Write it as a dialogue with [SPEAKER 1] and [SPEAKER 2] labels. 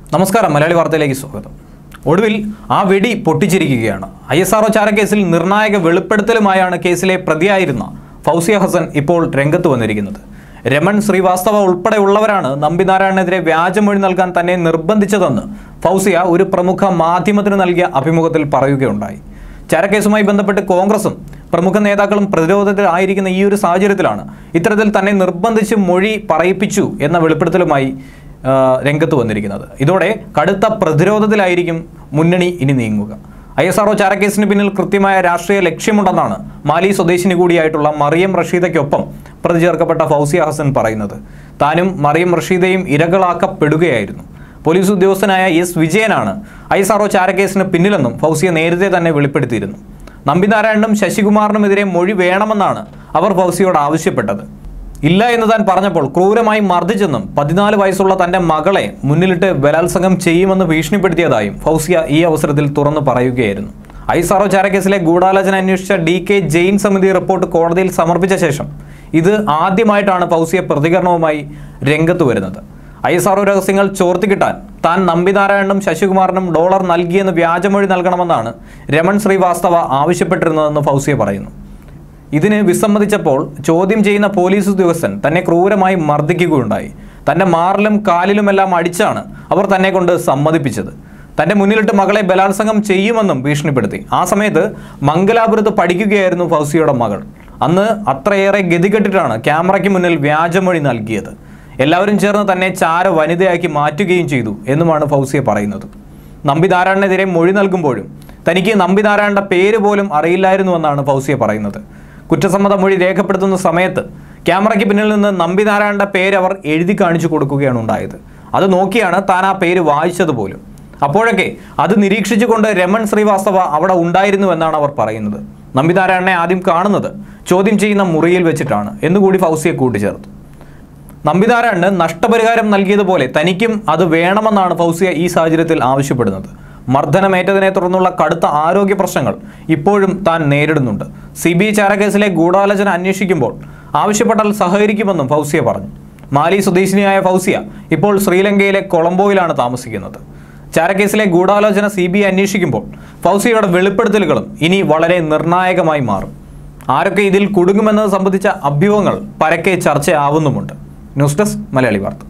[SPEAKER 1] നമസ്കാരം മലയാളി വാർത്തയിലേക്ക് സ്വാഗതം ഒടുവിൽ ആ വെടി പൊട്ടിച്ചിരിക്കുകയാണ് ഐ എസ് ആർ ചാരക്കേസിൽ നിർണായക വെളിപ്പെടുത്തലുമായാണ് കേസിലെ പ്രതിയായിരുന്ന ഫൗസിയ ഹസൻ ഇപ്പോൾ രംഗത്ത് വന്നിരിക്കുന്നത് രമൺ ശ്രീവാസ്തവ ഉൾപ്പെടെയുള്ളവരാണ് നമ്പിനാരായണനെതിരെ വ്യാജമൊഴി നൽകാൻ തന്നെ നിർബന്ധിച്ചതെന്ന് ഫൗസിയ ഒരു പ്രമുഖ മാധ്യമത്തിന് നൽകിയ അഭിമുഖത്തിൽ പറയുകയുണ്ടായി ചാരക്കേസുമായി ബന്ധപ്പെട്ട് കോൺഗ്രസും പ്രമുഖ നേതാക്കളും പ്രതിരോധത്തിലായിരിക്കുന്ന ഈ ഒരു സാഹചര്യത്തിലാണ് ഇത്തരത്തിൽ തന്നെ നിർബന്ധിച്ച് മൊഴി പറയിപ്പിച്ചു എന്ന വെളിപ്പെടുത്തലുമായി ആ, രംഗത്ത് വന്നിരിക്കുന്നത് ഇതോടെ കടുത്ത പ്രതിരോധത്തിലായിരിക്കും മുന്നണി ഇനി നീങ്ങുക ഐ എസ് ആർഒ ചാരക്കേസിന് പിന്നിൽ കൃത്യമായ രാഷ്ട്രീയ ലക്ഷ്യമുണ്ടെന്നാണ് മാലി സ്വദേശിനി കൂടിയായിട്ടുള്ള മറിയം റഷീദയ്ക്കൊപ്പം പ്രതി ചേർക്കപ്പെട്ട ഫൗസിയ ഹസൻ പറയുന്നത് താനും മറിയം റഷീദയും ഇരകളാക്കപ്പെടുകയായിരുന്നു പോലീസ് ഉദ്യോഗസ്ഥനായ എസ് വിജയനാണ് ഐ എസ് ആർഒ ചാരക്കേസിന് പിന്നിലെന്നും ഫൗസിയ നേരത്തെ തന്നെ വെളിപ്പെടുത്തിയിരുന്നു നമ്പിനാരായണനും ശശികുമാറിനുമെതിരെ മൊഴി വേണമെന്നാണ് അവർ ഫൗസിയോട് ആവശ്യപ്പെട്ടത് ഇല്ല എന്ന് താൻ പറഞ്ഞപ്പോൾ ക്രൂരമായി മർദ്ദിച്ചെന്നും പതിനാല് വയസ്സുള്ള തന്റെ മകളെ മുന്നിലിട്ട് ബലാത്സംഗം ചെയ്യുമെന്ന് ഭീഷണിപ്പെടുത്തിയതായും ഫൗസിയ ഈ അവസരത്തിൽ തുറന്നു പറയുകയായിരുന്നു ഐസാറോ ചാരക്കേസിലെ ഗൂഢാലോചന അന്വേഷിച്ച ഡി കെ ജെയിൻ സമിതി റിപ്പോർട്ട് കോടതിയിൽ സമർപ്പിച്ച ശേഷം ഇത് ആദ്യമായിട്ടാണ് ഫൗസിയ പ്രതികരണവുമായി രംഗത്ത് വരുന്നത് ഐ എസ് ആർഒ രഹസ്യങ്ങൾ ചോർത്തിക്കിട്ടാൻ താൻ നമ്പിനാരായണനും ശശികുമാറിനും ഡോളർ നൽകിയെന്ന് വ്യാജമൊഴി നൽകണമെന്നാണ് രമൺ ശ്രീവാസ്തവ ആവശ്യപ്പെട്ടിരുന്നതെന്ന് ഫൗസിയ പറയുന്നു ഇതിന് വിസമ്മതിച്ചപ്പോൾ ചോദ്യം ചെയ്യുന്ന പോലീസ് ഉദ്യോഗസ്ഥൻ തന്നെ ക്രൂരമായി മർദ്ദിക്കുകയുണ്ടായി തന്റെ മാറിലും കാലിലുമെല്ലാം അടിച്ചാണ് അവർ തന്നെ കൊണ്ട് സമ്മതിപ്പിച്ചത് തന്റെ മുന്നിലിട്ട് മകളെ ബലാത്സംഗം ചെയ്യുമെന്നും ഭീഷണിപ്പെടുത്തി ആ സമയത്ത് മംഗലാപുരത്ത് പഠിക്കുകയായിരുന്നു ഫൗസിയുടെ മകൾ അന്ന് അത്രയേറെ ഗതികെട്ടിട്ടാണ് ക്യാമറയ്ക്ക് മുന്നിൽ വ്യാജമൊഴി നൽകിയത് എല്ലാവരും ചേർന്ന് തന്നെ ചാര വനിതയാക്കി മാറ്റുകയും ചെയ്തു എന്നുമാണ് ഫൗസിയ പറയുന്നത് നമ്പിനാരായണനെതിരെ മൊഴി നൽകുമ്പോഴും തനിക്ക് നമ്പിനാരായണന്റെ പേര് പോലും അറിയില്ലായിരുന്നുവെന്നാണ് ഫൗസിയ പറയുന്നത് കുറ്റസമ്മത മൊഴി രേഖപ്പെടുത്തുന്ന സമയത്ത് ക്യാമറയ്ക്ക് പിന്നിൽ നിന്ന് നമ്പിനാരായണന്റെ പേര് അവർ എഴുതി കാണിച്ചു കൊടുക്കുകയാണ് ഉണ്ടായത് അത് നോക്കിയാണ് താൻ ആ പേര് വായിച്ചത് പോലും അപ്പോഴൊക്കെ അത് നിരീക്ഷിച്ചുകൊണ്ട് രമൺ ശ്രീവാസ്തവ അവിടെ ഉണ്ടായിരുന്നു എന്നാണ് അവർ പറയുന്നത് നമ്പിനാരായണനെ ആദ്യം കാണുന്നത് ചോദ്യം ചെയ്യുന്ന മുറിയിൽ വെച്ചിട്ടാണ് എന്നുകൂടി ഫൗസിയെ കൂട്ടിച്ചേർത്തു നമ്പിനാരായണന് നഷ്ടപരിഹാരം നൽകിയതുപോലെ തനിക്കും അത് വേണമെന്നാണ് ഫൗസിയ ഈ സാഹചര്യത്തിൽ ആവശ്യപ്പെടുന്നത് മർദ്ദനമേറ്റതിനെ തുടർന്നുള്ള കടുത്ത ആരോഗ്യ പ്രശ്നങ്ങൾ ഇപ്പോഴും താൻ നേരിടുന്നുണ്ട് സി ബി ഐ ചാരക്കേസിലെ ഗൂഢാലോചന അന്വേഷിക്കുമ്പോൾ ആവശ്യപ്പെട്ടാൽ സഹകരിക്കുമെന്നും ഫൗസിയ പറഞ്ഞു മാലി സ്വദേശിനിയായ ഫൗസിയ ഇപ്പോൾ ശ്രീലങ്കയിലെ കൊളംബോയിലാണ് താമസിക്കുന്നത് ചാരക്കേസിലെ ഗൂഢാലോചന സി ബി ഐ അന്വേഷിക്കുമ്പോൾ ഫൗസിയയുടെ വെളിപ്പെടുത്തലുകളും ഇനി വളരെ നിർണായകമായി മാറും ആരൊക്കെ ഇതിൽ കുടുങ്ങുമെന്നത് സംബന്ധിച്ച അഭ്യൂഹങ്ങൾ പരക്കെ ചർച്ചയാവുന്നുമുണ്ട് ന്യൂസ് ഡെസ്ക് മലയാളി വാർത്ത